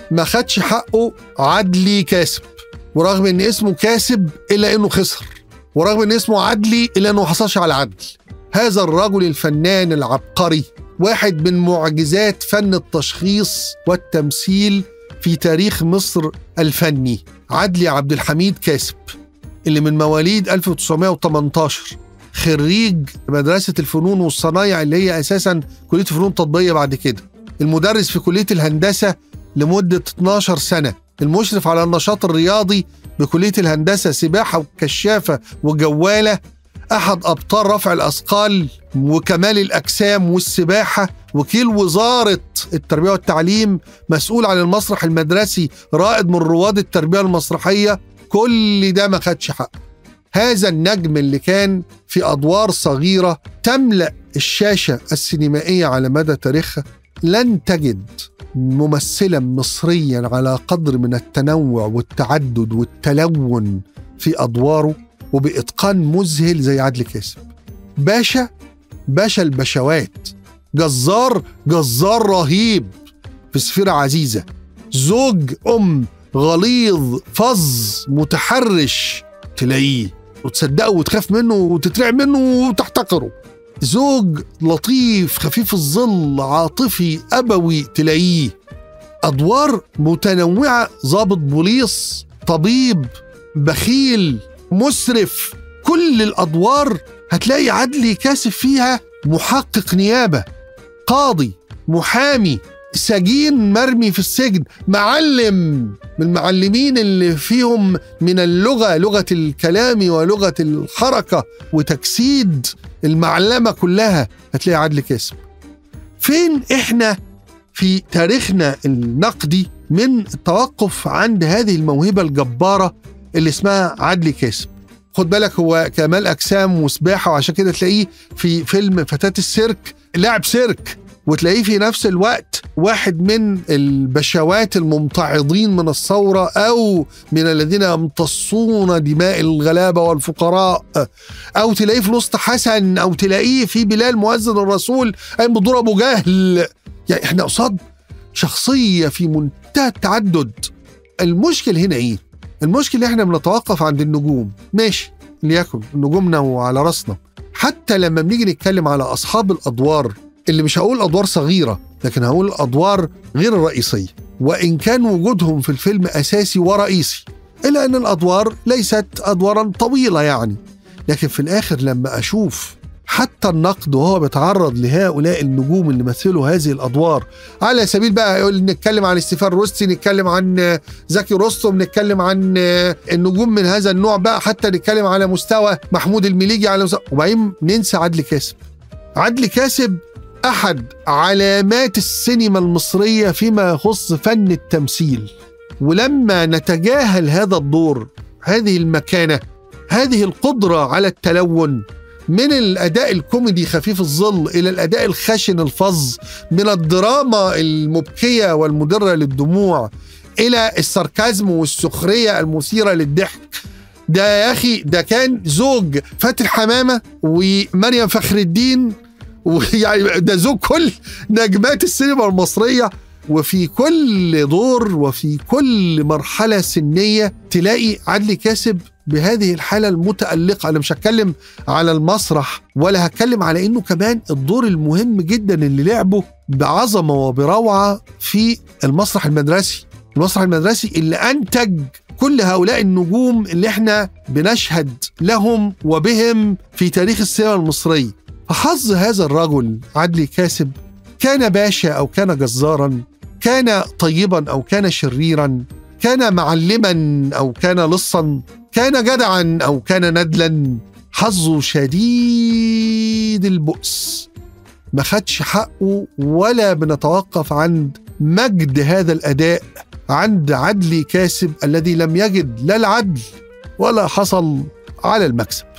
ما خدش حقه عدلي كاسب ورغم ان اسمه كاسب الا انه خسر ورغم ان اسمه عدلي الا انه ما حصلش على عدل هذا الرجل الفنان العبقري واحد من معجزات فن التشخيص والتمثيل في تاريخ مصر الفني عدلي عبد الحميد كاسب اللي من مواليد 1918 خريج مدرسة الفنون والصنايع اللي هي أساسا كلية الفنون التطبيقية بعد كده المدرس في كلية الهندسة لمدة 12 سنة المشرف على النشاط الرياضي بكلية الهندسة سباحة وكشافة وجوالة أحد أبطال رفع الأثقال وكمال الأجسام والسباحة وكيل وزارة التربية والتعليم مسؤول عن المسرح المدرسي رائد من رواد التربية المسرحية كل ده ما خدش حقه هذا النجم اللي كان في أدوار صغيرة تملأ الشاشة السينمائية على مدى تاريخها لن تجد ممثلا مصريا على قدر من التنوع والتعدد والتلون في أدواره وبإتقان مذهل زي عدلي كاسب باشا باشا البشوات جزار جزار رهيب في سفيرة عزيزة زوج أم غليظ فظ متحرش تلاقيه وتصدقه وتخاف منه وتترعب منه وتحتقره زوج لطيف خفيف الظل عاطفي أبوي تلاقيه أدوار متنوعة ضابط بوليس طبيب بخيل مسرف كل الأدوار هتلاقي عدلي كاسب فيها محقق نيابة قاضي محامي سجين مرمي في السجن معلم من المعلمين اللي فيهم من اللغة لغة الكلام ولغة الحركة وتجسيد المعلمة كلها هتلاقي عدل كاسب فين احنا في تاريخنا النقدي من التوقف عند هذه الموهبة الجبارة اللي اسمها عدلي كاسب خد بالك هو كمال أجسام وسباحة وعشان كده تلاقيه في فيلم فتاة السيرك لاعب سيرك وتلاقيه في نفس الوقت واحد من البشوات الممتعضين من الثورة أو من الذين يمتصون دماء الغلابة والفقراء أو تلاقيه في الوسط حسن أو تلاقيه في بلال مؤذن الرسول أي بدور أبو جهل يعني احنا قصاد شخصية في منتهى التعدد المشكل هنا ايه؟ المشكلة احنا بنتوقف عند النجوم ماشي ليكن نجومنا وعلى راسنا حتى لما بنيجي نتكلم على أصحاب الأدوار اللي مش هقول أدوار صغيرة لكن هقول أدوار غير الرئيسية وإن كان وجودهم في الفيلم أساسي ورئيسي إلا أن الأدوار ليست أدوارا طويلة يعني لكن في الآخر لما أشوف حتى النقد وهو بيتعرض لهؤلاء النجوم اللي مثلوا هذه الادوار على سبيل بقى يقول نتكلم عن ستيفان روستي نتكلم عن زكي رستم نتكلم عن النجوم من هذا النوع بقى حتى نتكلم على مستوى محمود المليجي على مستوى وبعدين ننسى عدلي كاسب عدلي كاسب احد علامات السينما المصريه فيما يخص فن التمثيل ولما نتجاهل هذا الدور هذه المكانه هذه القدره على التلون من الاداء الكوميدي خفيف الظل الى الاداء الخشن الفظ من الدراما المبكيه والمدره للدموع الى الساركازم والسخريه المثيره للضحك ده يا اخي ده كان زوج فاتن حمامه ومريم فخر الدين ويعني ده زوج كل نجمات السينما المصريه وفي كل دور وفي كل مرحله سنيه تلاقي عدلي كاسب بهذه الحالة المتألقة أنا مش هتكلم على المسرح ولا هتكلم على إنه كمان الدور المهم جدا اللي لعبه بعظمة وبروعة في المسرح المدرسي المسرح المدرسي اللي أنتج كل هؤلاء النجوم اللي احنا بنشهد لهم وبهم في تاريخ السينما المصرية فحظ هذا الرجل عدلي كاسب كان باشا أو كان جزارا كان طيبا أو كان شريرا كان معلما أو كان لصا كان جدعا او كان ندلا حظه شديد البؤس ما خدش حقه ولا بنتوقف عند مجد هذا الاداء عند عدلي كاسب الذي لم يجد لا العدل ولا حصل على المكسب